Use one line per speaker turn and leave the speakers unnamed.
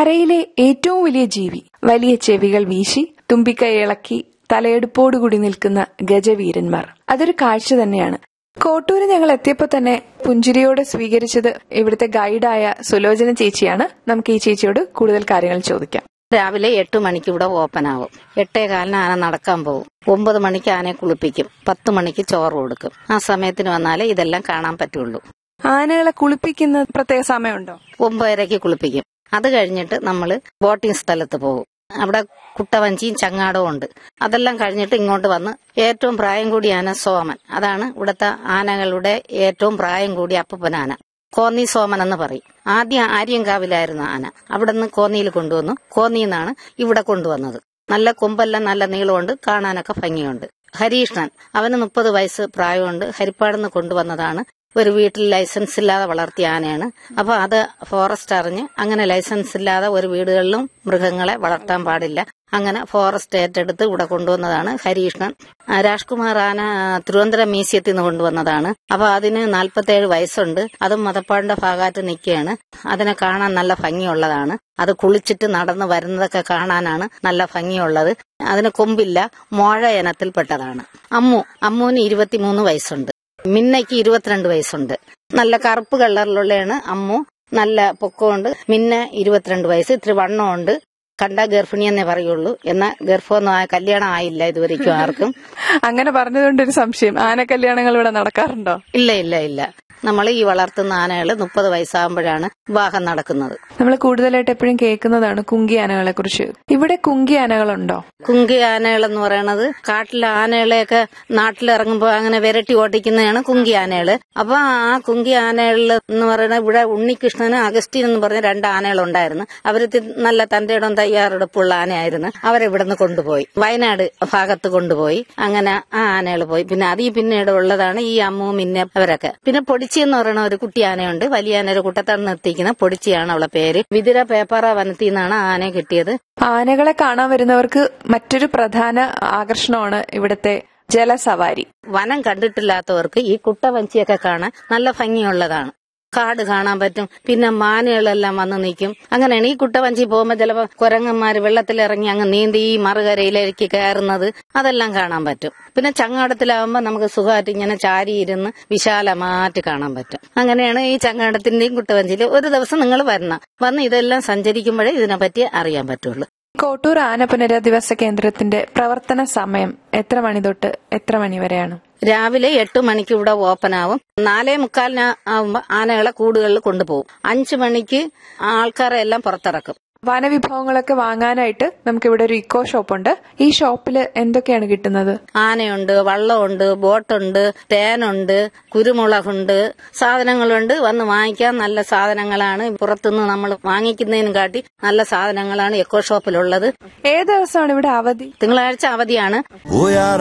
കരയിലെ ഏറ്റവും വലിയ ജീവി വലിയ ചെവികൾ വീശി തുമ്പിക്കൈ ഇളക്കി തലയെടുപ്പോടുകൂടി നിൽക്കുന്ന ഗജവീരന്മാർ അതൊരു കാഴ്ച തന്നെയാണ് കോട്ടൂര് ഞങ്ങൾ എത്തിയപ്പോൾ തന്നെ പുഞ്ചിരിയോടെ സ്വീകരിച്ചത് ഇവിടുത്തെ ഗൈഡായ സുലോചന ചേച്ചിയാണ് നമുക്ക് ഈ ചേച്ചിയോട് കൂടുതൽ കാര്യങ്ങൾ ചോദിക്കാം
രാവിലെ എട്ട് മണിക്ക് ഇവിടെ ഓപ്പൺ ആവും എട്ടേ കാലിന് ആന നടക്കാൻ പോകും ഒമ്പത് മണിക്ക് ആനയെ കുളിപ്പിക്കും പത്ത് മണിക്ക് ചോറ് കൊടുക്കും ആ സമയത്തിന് വന്നാലേ ഇതെല്ലാം കാണാൻ പറ്റുള്ളൂ
ആനകളെ കുളിപ്പിക്കുന്ന പ്രത്യേക സമയമുണ്ടോ
ഒമ്പതരയ്ക്ക് കുളിപ്പിക്കും അത് കഴിഞ്ഞിട്ട് നമ്മൾ ബോട്ടിംഗ് സ്ഥലത്ത് പോകും അവിടെ കുട്ടവഞ്ചിയും ചങ്ങാടവും ഉണ്ട് അതെല്ലാം കഴിഞ്ഞിട്ട് ഇങ്ങോട്ട് വന്ന് ഏറ്റവും പ്രായം കൂടിയ ആന സോമൻ അതാണ് ഇവിടുത്തെ ആനകളുടെ ഏറ്റവും പ്രായം കൂടിയ അപ്പൂപ്പൻ ആന കോന്നി സോമൻ എന്ന് പറയും ആദ്യം ആര്യങ്കാവിലായിരുന്നു ആന അവിടെ നിന്ന് കോന്നിയിൽ കൊണ്ടുവന്നു കോന്നിന്നാണ് ഇവിടെ കൊണ്ടുവന്നത് നല്ല കൊമ്പെല്ലാം നല്ല നീളമുണ്ട് കാണാനൊക്കെ ഭംഗിയുണ്ട് ഹരീഷ്ണൻ അവന് മുപ്പത് വയസ്സ് പ്രായമുണ്ട് ഹരിപ്പാടുന്ന് കൊണ്ടുവന്നതാണ് ഒരു വീട്ടിൽ ലൈസൻസ് ഇല്ലാതെ വളർത്തിയ ആനയാണ് അപ്പൊ അത് ഫോറസ്റ്റ് അറിഞ്ഞ് അങ്ങനെ ലൈസൻസ് ഇല്ലാതെ ഒരു വീടുകളിലും മൃഗങ്ങളെ വളർത്താൻ പാടില്ല അങ്ങനെ ഫോറസ്റ്റ് ഏറ്റെടുത്ത് ഇവിടെ കൊണ്ടുവന്നതാണ് ഹരീഷ്ണൻ ആ, രാജ്കുമാർ ആന തിരുവനന്തപുരം മ്യൂസിയത്തിൽ നിന്ന് കൊണ്ടുവന്നതാണ് അപ്പൊ അതിന് നാൽപ്പത്തേഴ് വയസ്സുണ്ട് അതും മതപ്പാടിന്റെ ഭാഗമായിട്ട് നിൽക്കുകയാണ് അതിനെ കാണാൻ നല്ല ഭംഗിയുള്ളതാണ് അത് കുളിച്ചിട്ട് നടന്ന് വരുന്നതൊക്കെ കാണാനാണ് നല്ല ഭംഗിയുള്ളത് അതിന് കൊമ്പില്ല മോഴ ഇനത്തിൽപ്പെട്ടതാണ് അമ്മു അമ്മുവിന് ഇരുപത്തിമൂന്ന് വയസ്സുണ്ട് മിന്നയ്ക്ക് ഇരുപത്തിരണ്ട് വയസ്സുണ്ട് നല്ല കറുപ്പ് കളറിലുള്ളതാണ് അമ്മു നല്ല പൊക്കമുണ്ട് മിന്ന ഇരുപത്തിരണ്ട് വയസ്സ് ഇത്തിരി വണ്ണമുണ്ട് കണ്ട ഗർഭിണി എന്നേ പറയുള്ളൂ എന്നാൽ ഗർഭമൊന്നും ആ കല്യാണം ആയില്ല ഇതുവരെയ്ക്കും ആർക്കും
അങ്ങനെ പറഞ്ഞതുകൊണ്ടൊരു സംശയം ആന കല്യാണങ്ങൾ ഇവിടെ നടക്കാറുണ്ടോ
ഇല്ല ഇല്ല ഇല്ല നമ്മൾ ഈ വളർത്തുന്ന ആനകൾ മുപ്പത് വയസ്സാകുമ്പോഴാണ് വിവാഹം നടക്കുന്നത്
നമ്മൾ കൂടുതലായിട്ട് എപ്പോഴും കേൾക്കുന്നതാണ് കുങ്കി ആനകളെ കുറിച്ച് ഇവിടെ കുങ്കി ആനകളുണ്ടോ
കുങ്കി ആനകൾ എന്ന് പറയണത് കാട്ടിലെ ആനകളെയൊക്കെ നാട്ടിലിറങ്ങുമ്പോൾ അങ്ങനെ വിരട്ടി ഓട്ടിക്കുന്നതാണ് കുങ്കി ആനകള് അപ്പൊ ആ കുങ്കി ആനകളിൽ എന്ന് പറയുന്നത് ഇവിടെ ഉണ്ണികൃഷ്ണനും അഗസ്റ്റിൻ എന്ന് പറഞ്ഞ രണ്ട് ആനകളുണ്ടായിരുന്നു അവര് തി- നല്ല തന്റെ ഇടം തയ്യാറെടുപ്പുള്ള ആനയായിരുന്നു അവരെ ഇവിടുന്ന് കൊണ്ടുപോയി വയനാട് ഭാഗത്ത് കൊണ്ടുപോയി അങ്ങനെ ആ ആനകൾ പോയി പിന്നെ അതീ പിന്നീട് ഉള്ളതാണ് ഈ അമ്മു മിന്ന അവരൊക്കെ പിന്നെ പൊടിച്ചി എന്ന് പറയുന്ന ഒരു കുട്ടി ആനയുണ്ട് വലിയ ആന ഒരു കുട്ടത്താണ് നിർത്തിക്കുന്ന പൊടിച്ചിയാണ് അവളെ പേര് വിതിര പേപ്പാറ വനത്തിൽ നിന്നാണ് ആ ആനയെ കിട്ടിയത്
ആനകളെ കാണാൻ വരുന്നവർക്ക് മറ്റൊരു പ്രധാന ആകർഷണമാണ് ഇവിടുത്തെ ജലസവാരി
വനം കണ്ടിട്ടില്ലാത്തവർക്ക് ഈ കുട്ടവഞ്ചിയൊക്കെ കാണാൻ നല്ല ഭംഗിയുള്ളതാണ് കാട് കാണാൻ പറ്റും പിന്നെ മാനുകളെല്ലാം വന്ന് നിൽക്കും അങ്ങനെയാണ് ഈ കുട്ടവഞ്ചി പോകുമ്പോൾ ചിലപ്പോൾ കുരങ്ങന്മാർ വെള്ളത്തിലിറങ്ങി അങ്ങ് നീന്തി ഈ മറുകരയിലേക്ക് കയറുന്നത് അതെല്ലാം കാണാൻ പറ്റും പിന്നെ ചങ്ങാടത്തിലാവുമ്പോൾ നമുക്ക് സുഖമായിട്ട് ഇങ്ങനെ ചാരി ഇരുന്ന് വിശാലമായിട്ട് കാണാൻ പറ്റും അങ്ങനെയാണ് ഈ ചങ്ങാടത്തിന്റെയും കുട്ടവഞ്ചിയിൽ ഒരു ദിവസം നിങ്ങൾ വരണം വന്ന് ഇതെല്ലാം സഞ്ചരിക്കുമ്പോഴേ ഇതിനെപ്പറ്റി അറിയാൻ പറ്റുള്ളൂ
കോട്ടൂർ ആന പുനരധിവാസ കേന്ദ്രത്തിന്റെ പ്രവർത്തന സമയം എത്ര മണി തൊട്ട് എത്ര മണി വരെയാണ്
രാവിലെ എട്ട് മണിക്ക് ഇവിടെ ഓപ്പൺ ആവും നാലേ മുക്കാലിന് ആവുമ്പോ ആനകളെ കൂടുകളിൽ കൊണ്ടുപോകും അഞ്ചു മണിക്ക് ആൾക്കാരെ എല്ലാം പുറത്തിറക്കും
വനവിഭവങ്ങളൊക്കെ വാങ്ങാനായിട്ട് നമുക്ക് ഇവിടെ ഒരു ഇക്കോ ഷോപ്പ് ഉണ്ട് ഈ ഷോപ്പിൽ എന്തൊക്കെയാണ് കിട്ടുന്നത്
ആനയുണ്ട് വള്ളമുണ്ട് ബോട്ടുണ്ട് തേനുണ്ട് കുരുമുളകുണ്ട് സാധനങ്ങളുണ്ട് വന്ന് വാങ്ങിക്കാൻ നല്ല സാധനങ്ങളാണ് പുറത്തുനിന്ന് നമ്മൾ വാങ്ങിക്കുന്നതിനും കാട്ടി നല്ല സാധനങ്ങളാണ് എക്കോ ഷോപ്പിലുള്ളത്
ഏത് ദിവസമാണ് ഇവിടെ അവധി
തിങ്കളാഴ്ച അവധിയാണ്
We are